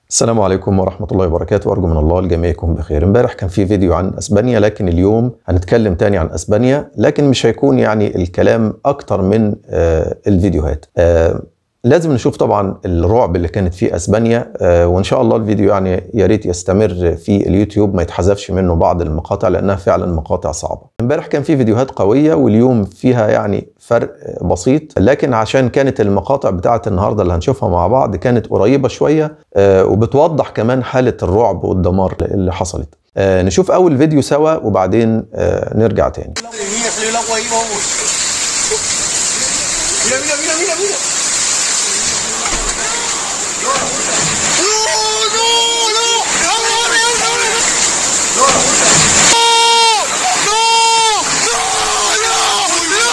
السلام عليكم ورحمة الله وبركاته أرجو من الله الجميع يكون بخير امبارح كان في فيديو عن أسبانيا لكن اليوم هنتكلم تاني عن أسبانيا لكن مش هيكون يعني الكلام أكتر من آه الفيديوهات آه لازم نشوف طبعا الرعب اللي كانت في اسبانيا آه وان شاء الله الفيديو يعني يا ريت يستمر في اليوتيوب ما يتحذفش منه بعض المقاطع لانها فعلا مقاطع صعبه. امبارح كان في فيديوهات قويه واليوم فيها يعني فرق بسيط لكن عشان كانت المقاطع بتاعه النهارده اللي هنشوفها مع بعض كانت قريبه شويه آه وبتوضح كمان حاله الرعب والدمار اللي حصلت. آه نشوف اول فيديو سوا وبعدين آه نرجع تاني. Mira, salió el agua ahí, vamos. Mira, mira, mira, mira, mira. ¡No, no, no! ¡Abre, abre, abre, abre! ¡No, no! ¡No, no, no, no,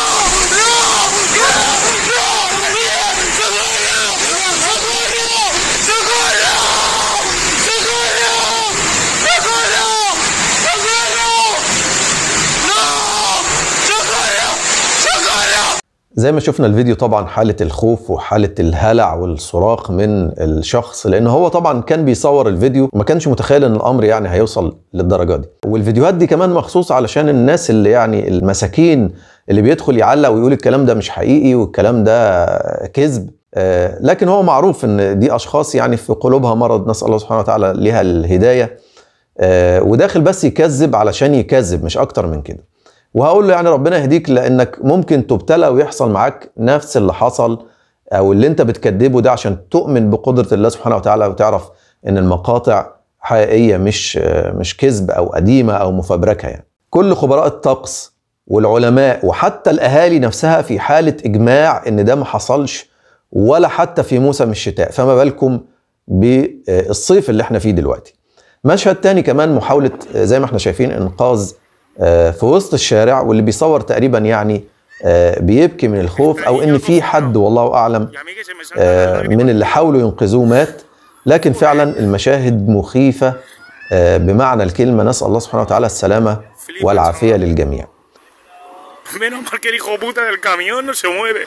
no! ¡Socorro! ¡Socorro! ¡Socorro! ¡Socorro! ¡No! ¡Socorro! ¡Socorro! زي ما شفنا الفيديو طبعا حالة الخوف وحالة الهلع والصراخ من الشخص لأن هو طبعا كان بيصور الفيديو وما كانش متخيل أن الأمر يعني هيوصل للدرجة دي والفيديوهات دي كمان مخصوص علشان الناس اللي يعني المساكين اللي بيدخل يعلق ويقول الكلام ده مش حقيقي والكلام ده كذب آه، لكن هو معروف ان دي اشخاص يعني في قلوبها مرض نسال الله سبحانه وتعالى ليها الهدايه آه، وداخل بس يكذب علشان يكذب مش اكتر من كده وهقول له يعني ربنا يهديك لانك ممكن تبتلى ويحصل معاك نفس اللي حصل او اللي انت بتكذبه ده عشان تؤمن بقدره الله سبحانه وتعالى وتعرف ان المقاطع حقيقيه مش مش كذب او قديمه او مفبركه يعني. كل خبراء الطقس والعلماء وحتى الاهالي نفسها في حاله اجماع ان ده ما حصلش ولا حتى في موسم الشتاء فما بالكم بالصيف اللي احنا فيه دلوقتي. مشهد تاني كمان محاوله زي ما احنا شايفين انقاذ آه، في وسط الشارع واللي بيصور تقريبا يعني آه، بيبكي من الخوف او ان في حد والله اعلم آه، من اللي حاولوا ينقذوه مات لكن فعلا المشاهد مخيفه آه، بمعنى الكلمه نسال الله سبحانه وتعالى السلامه والعافيه للجميع. Menos mal que el hijo puta del camión no se mueve.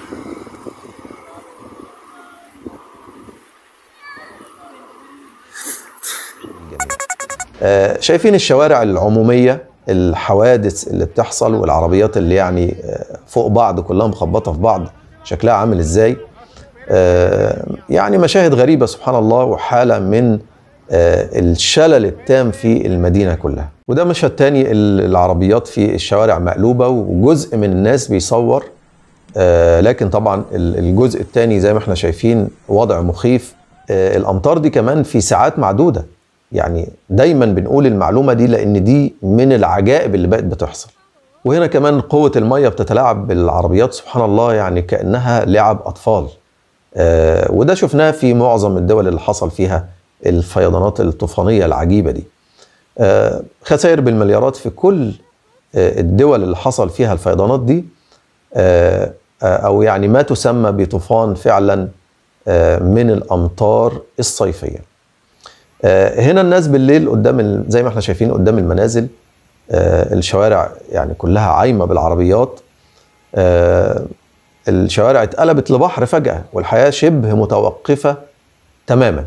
آه، شايفين الشوارع العموميه الحوادث اللي بتحصل والعربيات اللي يعني آه، فوق بعض كلها مخبطه في بعض شكلها عامل ازاي آه، يعني مشاهد غريبه سبحان الله وحاله من آه، الشلل التام في المدينه كلها وده مشهد تاني ال- العربيات في الشوارع مقلوبه وجزء من الناس بيصور آه، لكن طبعا ال- الجزء الثاني زي ما احنا شايفين وضع مخيف آه، الامطار دي كمان في ساعات معدوده يعني دايما بنقول المعلومه دي لان دي من العجائب اللي بقت بتحصل وهنا كمان قوه الميه بتتلاعب بالعربيات سبحان الله يعني كانها لعب اطفال آه، وده شفناه في معظم الدول اللي حصل فيها الفيضانات الطوفانيه العجيبه دي آه، خسائر بالمليارات في كل آه، الدول اللي حصل فيها الفيضانات دي آه، آه، او يعني ما تسمى بطوفان فعلا آه، من الامطار الصيفيه آه، هنا الناس بالليل قدام ال- زي ما احنا شايفين قدام المنازل آه، الشوارع يعني كلها عايمه بالعربيات آه، الشوارع اتقلبت لبحر فجاه والحياه شبه متوقفه تماما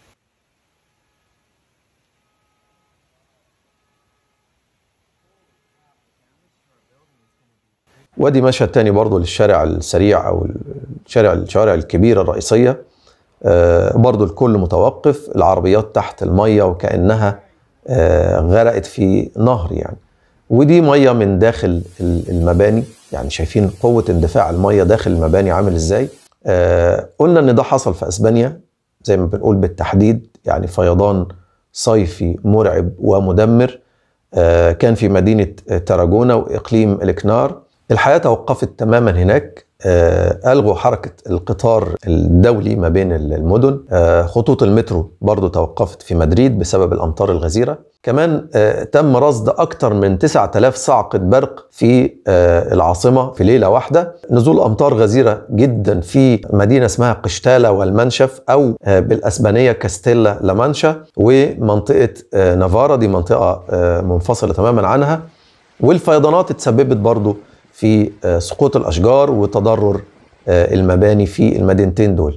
وادي مشهد تاني برضو للشارع السريع او الشارع الشوارع الكبيره الرئيسيه آه، برضو الكل متوقف العربيات تحت الميه وكانها آه، غرقت في نهر يعني ودي ميه من داخل ال- المباني يعني شايفين قوه اندفاع الميه داخل المباني عامل ازاي آه، قلنا ان ده حصل في اسبانيا زي ما بنقول بالتحديد يعني فيضان صيفي مرعب ومدمر آه، كان في مدينة تاراجونا وإقليم الكنار الحياة توقفت تماما هناك آه، ألغوا حركة القطار الدولي ما بين المدن آه، خطوط المترو برضو توقفت في مدريد بسبب الأمطار الغزيرة كمان آه، تم رصد أكثر من 9000 صعقة برق في آه، العاصمة في ليلة واحدة نزول أمطار غزيرة جدا في مدينة اسمها قشتالة والمنشف أو آه، بالأسبانية كاستيلا لامانشا ومنطقة آه، نافارا دي منطقة آه، منفصلة تماما عنها والفيضانات اتسببت برضو في آه، سقوط الاشجار وتضرر آه، المباني في المدينتين دول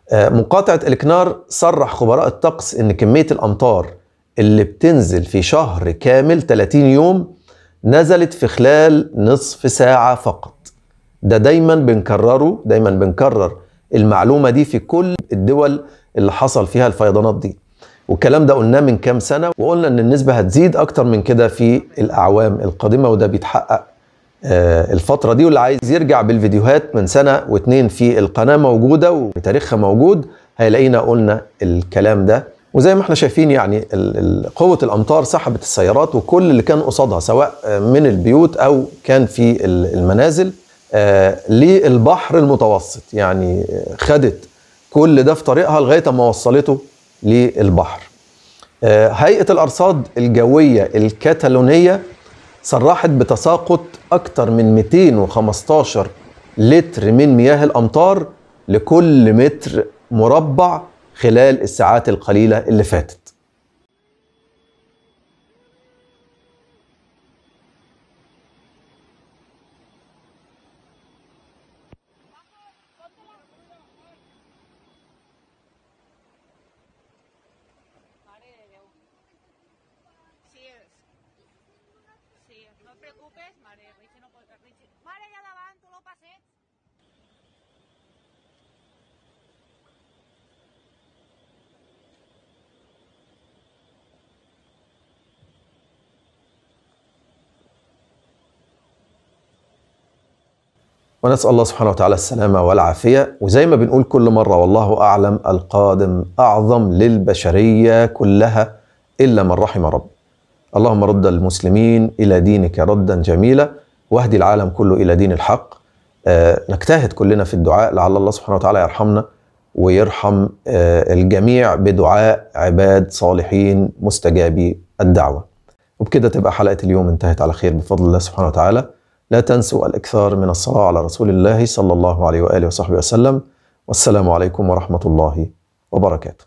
آه، مقاطعة الكنار صرح خبراء الطقس ان كمية الامطار اللي بتنزل في شهر كامل 30 يوم نزلت في خلال نصف ساعة فقط ده دايما بنكرره دايما بنكرر المعلومة دي في كل الدول اللي حصل فيها الفيضانات دي والكلام ده قلناه من كام سنة وقلنا ان النسبة هتزيد اكتر من كده في الاعوام القادمة وده بيتحقق آه، الفترة دي واللي عايز يرجع بالفيديوهات من سنة واتنين في القناة موجودة وتاريخها موجود هيلاقينا قلنا الكلام ده وزي ما احنا شايفين يعني ال- ال- قوة الأمطار سحبت السيارات وكل اللي كان قصادها سواء آه، من البيوت أو كان في ال- المنازل آه، للبحر المتوسط يعني آه، خدت كل ده في طريقها لغاية ما وصلته للبحر آه، هيئة الأرصاد الجوية الكتالونية صرحت بتساقط أكثر من 215 لتر من مياه الأمطار لكل متر مربع خلال الساعات القليلة اللي فاتت Mare de Déu. Sí, és. Sí, no et preocupes, mare, Richie no pot... Richie... Mare, allà davant, tu lo passeig. ونسأل الله سبحانه وتعالى السلامة والعافية وزي ما بنقول كل مرة والله أعلم القادم أعظم للبشرية كلها إلا من رحم رب اللهم رد المسلمين إلى دينك ردا جميلا واهدي العالم كله إلى دين الحق آه، نجتهد كلنا في الدعاء لعل الله سبحانه وتعالى يرحمنا ويرحم آه، الجميع بدعاء عباد صالحين مستجابي الدعوة وبكده تبقى حلقة اليوم انتهت على خير بفضل الله سبحانه وتعالى لا تنسوا الإكثار من الصلاة على رسول الله صلى الله عليه وآله وصحبه وسلم والسلام عليكم ورحمة الله وبركاته